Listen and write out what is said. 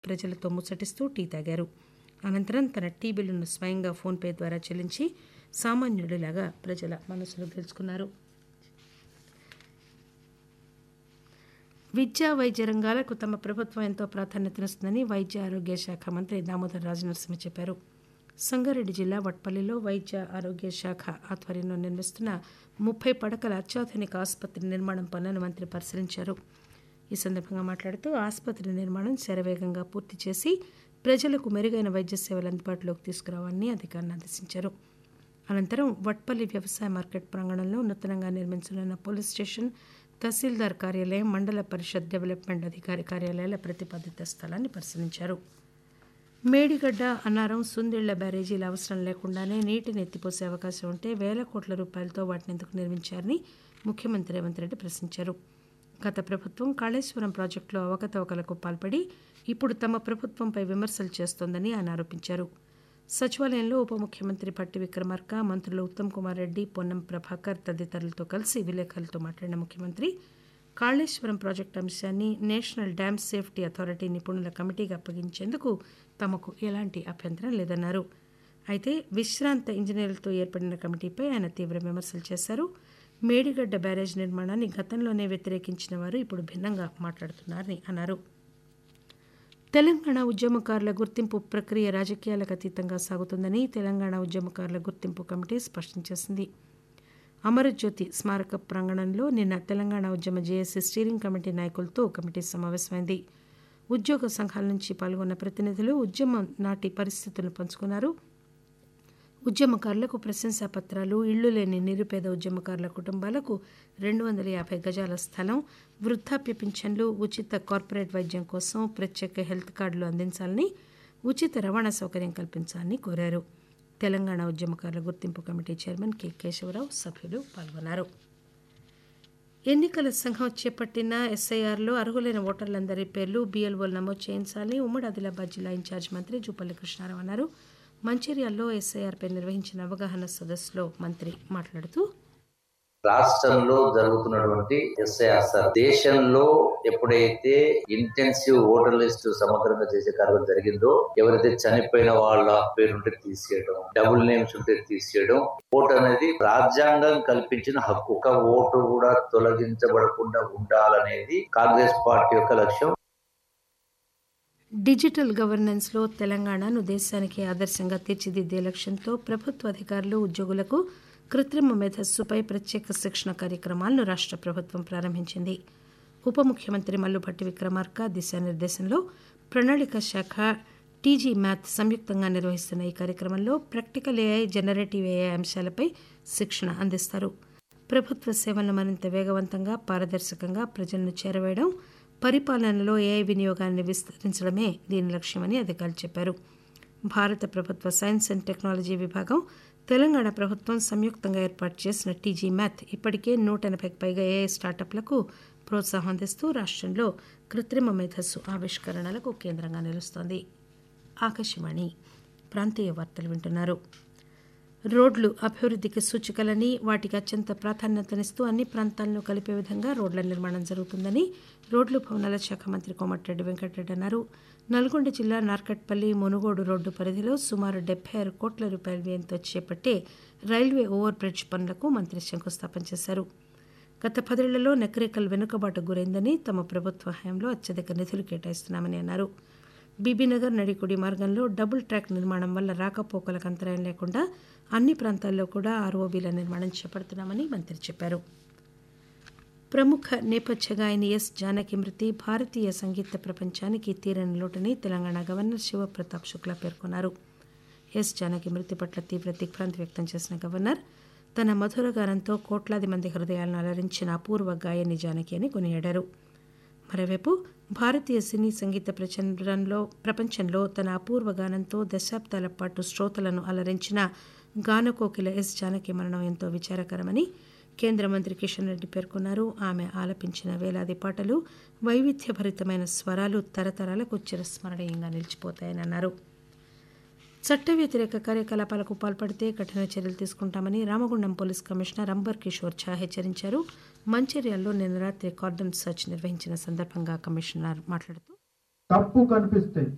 ప్రజలతో ముచ్చటిస్తూ టీ తాగారు అనంతరం తన టీ బిల్లును స్వయంగా ఫోన్పే ద్వారా చెల్లించి సామాన్యుడిలాగా ప్రజల మనసును గెలుచుకున్నారు విద్యా వైద్య రంగాలకు తమ ప్రభుత్వం ఎంతో ప్రాధాన్యతనిస్తుందని వైద్య ఆరోగ్య శాఖ మంత్రి దామోదర్ రాజనరసింహ చెప్పారు సంగారెడ్డి జిల్లా వట్పల్లిలో వైద్య ఆరోగ్య శాఖ ఆధ్వర్యంలో నిర్మిస్తున్న ముప్పై పడకల అత్యాధునిక ఆసుపత్రి నిర్మాణం పనులను మంత్రి పరిశీలించారు ఈ సందర్భంగా మాట్లాడుతూ ఆసుపత్రి నిర్మాణం శరవేగంగా పూర్తి చేసి ప్రజలకు మెరుగైన వైద్య సేవలు అందుబాటులోకి తీసుకురావాలని అధికారులను ఆదేశించారు అనంతరం వట్పల్లి వ్యవసాయ మార్కెట్ ప్రాంగణంలో నూతనంగా నిర్మించనున్న పోలీస్ స్టేషన్ తహసీల్దార్ కార్యాలయం మండల పరిషత్ డెవలప్మెంట్ అధికారి కార్యాలయాల ప్రతిపాదిత స్థలాన్ని పరిశీలించారు మేడిగడ్డ అన్నారం సుందిళ్ల బ్యారేజీల అవసరం లేకుండానే నీటిని ఎత్తిపోసే అవకాశం ఉంటే వేల కోట్ల రూపాయలతో వాటిని ఎందుకు నిర్మించారని ముఖ్యమంత్రి రేవంత్ రెడ్డి ప్రశ్నించారు గత ప్రభుత్వం కాళేశ్వరం ప్రాజెక్టులో అవకతవకలకు పాల్పడి ఇప్పుడు తమ ప్రభుత్వంపై విమర్శలు చేస్తోందని ఆయన ఆరోపించారు సచివాలయంలో ఉప ముఖ్యమంత్రి పట్టి విక్రమార్క మంత్రులు ఉత్తమ్ కుమార్ రెడ్డి పొన్నం ప్రభాకర్ తదితరులతో కలిసి విలేకరులతో మాట్లాడిన ముఖ్యమంత్రి కాళేశ్వరం ప్రాజెక్టు అంశాన్ని నేషనల్ డ్యామ్ సేఫ్టీ అథారిటీ నిపుణుల కమిటీకి అప్పగించేందుకు తమకు ఎలాంటి అభ్యంతరం లేదన్నారు అయితే విశ్రాంత ఇంజనీర్లతో ఏర్పడిన కమిటీపై ఆయన తీవ్ర విమర్శలు చేశారు మేడిగడ్డ బ్యారేజ్ నిర్మాణాన్ని గతంలోనే వ్యతిరేకించిన వారు ఇప్పుడు భిన్నంగా మాట్లాడుతున్నారని అన్నారు తెలంగాణ ఉద్యమకారుల గుర్తింపు ప్రక్రియ రాజకీయాలకు అతీతంగా సాగుతుందని తెలంగాణ ఉద్యమకారుల గుర్తింపు కమిటీ స్పష్టం చేసింది అమరజ్యోతి స్మారక ప్రాంగణంలో నిన్న తెలంగాణ ఉద్యమ జేఏసీ స్టీరింగ్ కమిటీ నాయకులతో కమిటీ సమావేశమైంది ఉద్యోగ సంఘాల నుంచి పాల్గొన్న ప్రతినిధులు ఉద్యమం నాటి పరిస్థితులను పంచుకున్నారు ఉద్యమకారులకు ప్రశంసా పత్రాలు ఇళ్లు లేని నిరుపేద ఉద్యమకారుల కుటుంబాలకు రెండు వందల యాభై గజాల స్థలం వృద్ధాప్య పింఛన్లు ఉచిత కార్పొరేట్ వైద్యం కోసం ప్రత్యేక హెల్త్ కార్డులు అందించాలని ఉచిత రవాణా సౌకర్యం కల్పించాలని కోరారు తెలంగాణ ఉద్యమకారుల గుర్తింపు కమిటీ చైర్మన్ కె కేశవరావు సభ్యులు పాల్గొన్నారు ఎన్నికల సంఘం చేపట్టిన ఎస్ఐఆర్లో అర్హులైన ఓటర్లందరి పేర్లు బీఎల్ఓలు నమోదు చేయించాలని ఉమ్మడి ఆదిలాబాద్ జిల్లా ఇన్ఛార్జ్ మంత్రి జూపల్లి కృష్ణారావు అన్నారు మంచిర్యాలలో ఎస్ఐఆర్పై నిర్వహించిన అవగాహన సదస్సులో మంత్రి మాట్లాడుతూ రాష్ట్రంలో జరుగుతున్నటువంటి ఎస్ఐఆర్ సార్ దేశంలో ఎప్పుడైతే ఇంటెన్సివ్ ఓటర్ లిస్ట్ సమగ్రంగా చేసే కార్యక్రమం జరిగిందో ఎవరైతే చనిపోయిన వాళ్ళ పేరుంటే తీసేయడం డబుల్ నేమ్స్ ఉంటే తీసేయడం ఓటు అనేది రాజ్యాంగం కల్పించిన హక్కు ఒక ఓటు కూడా తొలగించబడకుండా ఉండాలనేది కాంగ్రెస్ పార్టీ యొక్క లక్ష్యం డిజిటల్ గవర్నెన్స్లో తెలంగాణను దేశానికి ఆదర్శంగా తీర్చిదిద్దే లక్ష్యంతో ప్రభుత్వ అధికారులు ఉద్యోగులకు కృత్రిమ మేధస్సుపై ప్రత్యేక శిక్షణ కార్యక్రమాలను రాష్ట్ర ప్రభుత్వం ప్రారంభించింది ఉప ముఖ్యమంత్రి మల్లుభట్టి విక్రమార్క దిశానిర్దేశంలో ప్రణాళిక శాఖ టీజీ మ్యాథ్ సంయుక్తంగా నిర్వహిస్తున్న ఈ కార్యక్రమంలో ప్రాక్టికల్ ఏఐ జనరేటివ్ ఏఐ అంశాలపై శిక్షణ అందిస్తారు ప్రభుత్వ సేవలను మరింత వేగవంతంగా పారదర్శకంగా ప్రజలను చేరవేయడం పరిపాలనలో ఏఐ వినియోగాన్ని విస్తరించడమే దీని లక్ష్యమని అధికారులు చెప్పారు భారత ప్రభుత్వ సైన్స్ అండ్ టెక్నాలజీ విభాగం తెలంగాణ ప్రభుత్వం సంయుక్తంగా ఏర్పాటు చేసిన టీజీ మ్యాథ్ ఇప్పటికే నూట ఎనభైకి పైగా ఏఐ స్టార్టప్లకు ప్రోత్సాహం అందిస్తూ రాష్ట్రంలో కృత్రిమ మేధస్సు ఆవిష్కరణలకు కేంద్రంగా నిలుస్తోంది ఆకాశవాణి ప్రాంతీయ వార్తలు వింటున్నారు రోడ్లు అభివృద్ధికి సూచికలని వాటికి అత్యంత ప్రాధాన్యతనిస్తూ అన్ని ప్రాంతాలను కలిపే విధంగా రోడ్ల నిర్మాణం జరుగుతుందని రోడ్లు భవనాల శాఖ మంత్రి కోమటిరెడ్డి వెంకటరెడ్డి అన్నారు నల్గొండ జిల్లా నార్కట్పల్లి మునుగోడు రోడ్డు పరిధిలో సుమారు డెబ్బై ఆరు కోట్ల రూపాయల వ్యయంతో చేపట్టే రైల్వే ఓవర్ బ్రిడ్జ్ పనులకు మంత్రి శంకుస్థాపన చేశారు గత పదేళ్లలో నకరేకల్ వెనుకబాటు గురైందని తమ ప్రభుత్వ హయాంలో అత్యధిక నిధులు కేటాయిస్తున్నామని అన్నారు బీబీనగర్ నడికుడి మార్గంలో డబుల్ ట్రాక్ నిర్మాణం వల్ల రాకపోకలకు అంతరాయం లేకుండా అన్ని ప్రాంతాల్లో కూడా ఆర్ఓబీల నిర్మాణం చేపడుతున్నామని మంత్రి చెప్పారు ప్రముఖ నేపథ్య గాయని ఎస్ జానకి మృతి భారతీయ సంగీత ప్రపంచానికి తీరని లోటని తెలంగాణ గవర్నర్ శివప్రతాప్ శుక్లా పేర్కొన్నారు ఎస్ జానకి మృతి పట్ల తీవ్ర దిగ్భ్రాంతి వ్యక్తం చేసిన గవర్నర్ తన మధుర గానంతో కోట్లాది మంది హృదయాలను అలరించిన అపూర్వ గాయని జానకి అని కొనియాడారు మరోవైపు భారతీయ సినీ సంగీత ప్రచండంలో ప్రపంచంలో తన అపూర్వ గానంతో దశాబ్దాల పాటు శ్రోతలను అలరించిన గానకోకిల ఎస్ జానకి మరణం ఎంతో విచారకరమని కేంద్ర మంత్రి కిషన్ రెడ్డి పేర్కొన్నారు ఆమె ఆలపించిన వేలాది పాటలు వైవిధ్యభరితమైన స్వరాలు తరతరాలకు చిరస్మరణీయంగా నిలిచిపోతాయని అన్నారు చట్ట వ్యతిరేక కార్యకలాపాలకు పాల్పడితే కఠిన చర్యలు తీసుకుంటామని రామగుండం పోలీస్ కమిషనర్ అంబర్ కిషోర్ ఝా హెచ్చరించారు మంచిర్యాలలో నిన్న రాత్రి కార్డన్ సర్చ్ నిర్వహించిన సందర్భంగా కమిషనర్ మాట్లాడుతూ తప్పు కనిపిస్తే